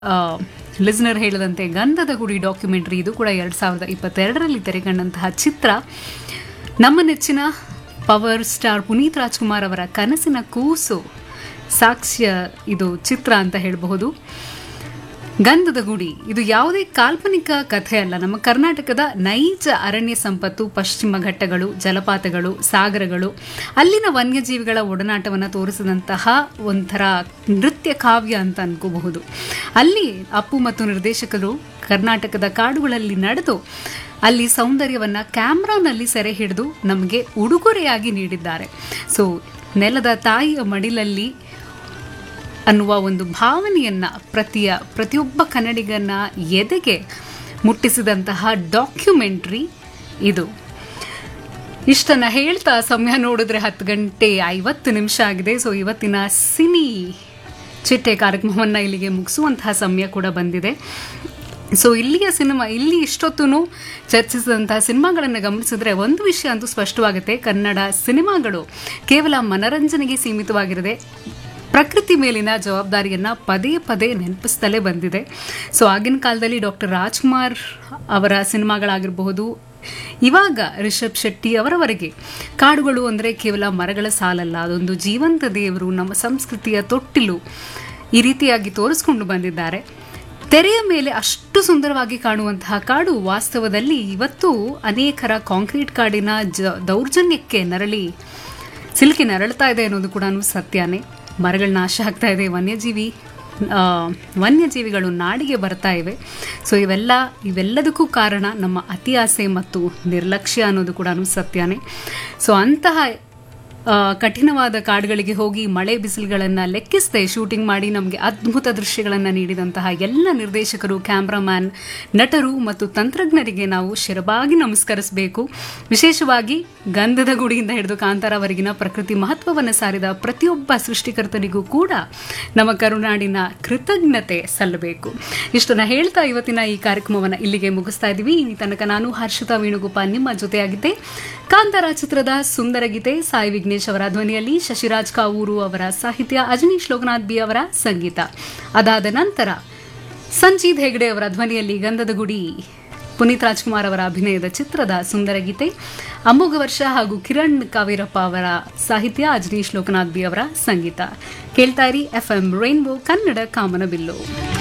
listener ಹೇಳಿದಂತೆ ಗಂಧದ ಗುಡಿ ಡಾಕ್ಯುಮೆಂಟ್ರಿ ಇದು ಕೂಡ ಎರಡು ಸಾವಿರದ ಇಪ್ಪತ್ತೆರಡರಲ್ಲಿ ತೆರೆಕಂಡಂತಹ ಚಿತ್ರ ನಮ್ಮ ನೆಚ್ಚಿನ ಪವರ್ ಸ್ಟಾರ್ ಪುನೀತ್ ರಾಜ್ಕುಮಾರ್ ಅವರ ಕನಸಿನ ಕೂಸು ಸಾಕ್ಷ್ಯ ಇದು ಚಿತ್ರ ಅಂತ ಹೇಳಬಹುದು ಗಂಧದ ಗುಡಿ ಇದು ಯಾವುದೇ ಕಾಲ್ಪನಿಕ ಕಥೆ ಅಲ್ಲ ನಮ್ಮ ಕರ್ನಾಟಕದ ನೈಜ ಅರಣ್ಯ ಸಂಪತ್ತು ಪಶ್ಚಿಮ ಘಟ್ಟಗಳು ಜಲಪಾತಗಳು ಸಾಗರಗಳು ಅಲ್ಲಿನ ವನ್ಯಜೀವಿಗಳ ಒಡನಾಟವನ್ನು ತೋರಿಸಿದಂತಹ ಒಂಥರ ನೃತ್ಯ ಕಾವ್ಯ ಅಂತ ಅನ್ಕೋಬಹುದು ಅಲ್ಲಿ ಅಪ್ಪು ಮತ್ತು ನಿರ್ದೇಶಕರು ಕರ್ನಾಟಕದ ಕಾಡುಗಳಲ್ಲಿ ನಡೆದು ಅಲ್ಲಿ ಸೌಂದರ್ಯವನ್ನ ಕ್ಯಾಮ್ರಾನಲ್ಲಿ ಸೆರೆ ಹಿಡಿದು ನಮಗೆ ಉಡುಗೊರೆಯಾಗಿ ನೀಡಿದ್ದಾರೆ ಸೊ ನೆಲದ ತಾಯಿಯ ಮಡಿಲಲ್ಲಿ ಅನ್ನುವ ಒಂದು ಭಾವನೆಯನ್ನ ಪ್ರತಿಯ ಪ್ರತಿಯೊಬ್ಬ ಕನ್ನಡಿಗನ ಎದೆಗೆ ಮುಟ್ಟಿಸಿದಂತಹ ಡಾಕ್ಯುಮೆಂಟ್ರಿ ಇದು ಇಷ್ಟನ್ನ ಹೇಳ್ತಾ ಸಮಯ ನೋಡಿದ್ರೆ ಹತ್ತು ಗಂಟೆ ಐವತ್ತು ನಿಮಿಷ ಆಗಿದೆ ಸೊ ಇವತ್ತಿನ ಸಿನಿ ಚಿಟ್ಟೆ ಕಾರ್ಯಕ್ರಮವನ್ನು ಇಲ್ಲಿಗೆ ಮುಗಿಸುವಂತಹ ಸಮಯ ಕೂಡ ಬಂದಿದೆ ಸೊ ಇಲ್ಲಿಯ ಸಿನಿಮಾ ಇಲ್ಲಿ ಇಷ್ಟೊತ್ತು ಚರ್ಚಿಸಿದಂತಹ ಸಿನಿಮಾಗಳನ್ನು ಗಮನಿಸಿದ್ರೆ ಒಂದು ವಿಷಯ ಅಂತೂ ಸ್ಪಷ್ಟವಾಗುತ್ತೆ ಕನ್ನಡ ಸಿನಿಮಾಗಳು ಕೇವಲ ಮನರಂಜನೆಗೆ ಸೀಮಿತವಾಗಿರದೆ ಪ್ರಕೃತಿ ಮೇಲಿನ ಜವಾಬ್ದಾರಿಯನ್ನ ಪದೇ ಪದೇ ನೆನಪಿಸ್ತಲೇ ಬಂದಿದೆ ಸೊ ಆಗಿನ ಕಾಲದಲ್ಲಿ ಡಾಕ್ಟರ್ ರಾಜ್ಕುಮಾರ್ ಅವರ ಸಿನಿಮಾಗಳಾಗಿರಬಹುದು ಇವಾಗ ರಿಷಬ್ ಶೆಟ್ಟಿ ಅವರವರೆಗೆ ಕಾಡುಗಳು ಅಂದರೆ ಕೇವಲ ಮರಗಳ ಸಾಲಲ್ಲ ಅದೊಂದು ಜೀವಂತ ದೇವರು ನಮ್ಮ ಸಂಸ್ಕೃತಿಯ ತೊಟ್ಟಿಲು ಈ ರೀತಿಯಾಗಿ ತೋರಿಸ್ಕೊಂಡು ಬಂದಿದ್ದಾರೆ ತೆರೆಯ ಮೇಲೆ ಅಷ್ಟು ಸುಂದರವಾಗಿ ಕಾಣುವಂತಹ ಕಾಡು ವಾಸ್ತವದಲ್ಲಿ ಇವತ್ತು ಅನೇಕರ ಕಾಂಕ್ರೀಟ್ ಕಾಡಿನ ಜ ದೌರ್ಜನ್ಯಕ್ಕೆ ನರಳಿ ಸಿಲುಕಿ ನರಳ್ತಾ ಇದೆ ಅನ್ನೋದು ಕೂಡ ಸತ್ಯನೇ ಮರಗಳ ನಾಶ ಆಗ್ತಾ ಇದೆ ವನ್ಯಜೀವಿ ಆ, ವನ್ಯಜೀವಿಗಳು ನಾಡಿಗೆ ಬರ್ತಾ ಇವೆ ಸೊ ಇವೆಲ್ಲ ಇವೆಲ್ಲದಕ್ಕೂ ಕಾರಣ ನಮ್ಮ ಅತಿ ಆಸೆ ಮತ್ತು ನಿರ್ಲಕ್ಷ್ಯ ಅನ್ನೋದು ಕೂಡ ಸತ್ಯನೇ ಸೊ ಅಂತಹ ಆ, ಕಠಿಣವಾದ ಕಾಡುಗಳಿಗೆ ಹೋಗಿ ಮಳೆ ಬಿಸಿಲುಗಳನ್ನು ಲೆಕ್ಕಿಸದೆ ಶೂಟಿಂಗ್ ಮಾಡಿ ನಮಗೆ ಅದ್ಭುತ ದೃಶ್ಯಗಳನ್ನು ನೀಡಿದಂತಹ ಎಲ್ಲ ನಿರ್ದೇಶಕರು ಕ್ಯಾಮ್ರಾಮ್ಯಾನ್ ನಟರು ಮತ್ತು ತಂತ್ರಜ್ಞರಿಗೆ ನಾವು ಶಿರಬಾಗಿ ನಮಸ್ಕರಿಸಬೇಕು ವಿಶೇಷವಾಗಿ ಗಂಧದ ಗುಡಿಯಿಂದ ಹಿಡಿದು ಕಾಂತಾರವರೆಗಿನ ಪ್ರಕೃತಿ ಮಹತ್ವವನ್ನು ಸಾರಿದ ಪ್ರತಿಯೊಬ್ಬ ಸೃಷ್ಟಿಕರ್ತನಿಗೂ ಕೂಡ ನಮ್ಮ ಕರುನಾಡಿನ ಕೃತಜ್ಞತೆ ಸಲ್ಲಬೇಕು ಇಷ್ಟನ್ನ ಹೇಳ್ತಾ ಇವತ್ತಿನ ಈ ಕಾರ್ಯಕ್ರಮವನ್ನು ಇಲ್ಲಿಗೆ ಮುಗಿಸ್ತಾ ಇದ್ದೀವಿ ಈ ತನಕ ನಾನು ಹರ್ಷಿತಾ ವೇಣುಗೋಪಾಲ್ ನಿಮ್ಮ ಜೊತೆಯಾಗಿದ್ದೆ ಕಾಂತಾರ ಚಿತ್ರದ ಸುಂದರ ಗೀತೆ ಸಾಯಿ ವಿಘ್ನೇಶ್ ಅವರ ಧ್ವನಿಯಲ್ಲಿ ಶಶಿರಾಜ್ ಕಾವೂರು ಅವರ ಸಾಹಿತ್ಯ ಅಜನೀಶ್ ಲೋಕನಾಥ್ ಬಿ ಅವರ ಸಂಗೀತ ಅದಾದ ನಂತರ ಸಂಜೀತ್ ಹೆಗ್ಡೆ ಅವರ ಧ್ವನಿಯಲ್ಲಿ ಗಂಧದ ಗುಡಿ ಪುನೀತ್ ರಾಜ್ಕುಮಾರ್ ಅವರ ಅಭಿನಯದ ಚಿತ್ರದ ಸುಂದರ ಗೀತೆ ಅಮೋಘ ವರ್ಷ ಹಾಗೂ ಕಿರಣ್ ಕಾವೇರಪ್ಪ ಅವರ ಸಾಹಿತ್ಯ ಅಜನೀಶ್ ಲೋಕನಾಥ್ ಬಿ ಅವರ ಸಂಗೀತ ಕೇಳ್ತಾ ಇರಿ ಎಫ್ ಎಂ ರೈನ್ಬೋ ಕನ್ನಡ ಕಾಮನಬಿಲ್ಲು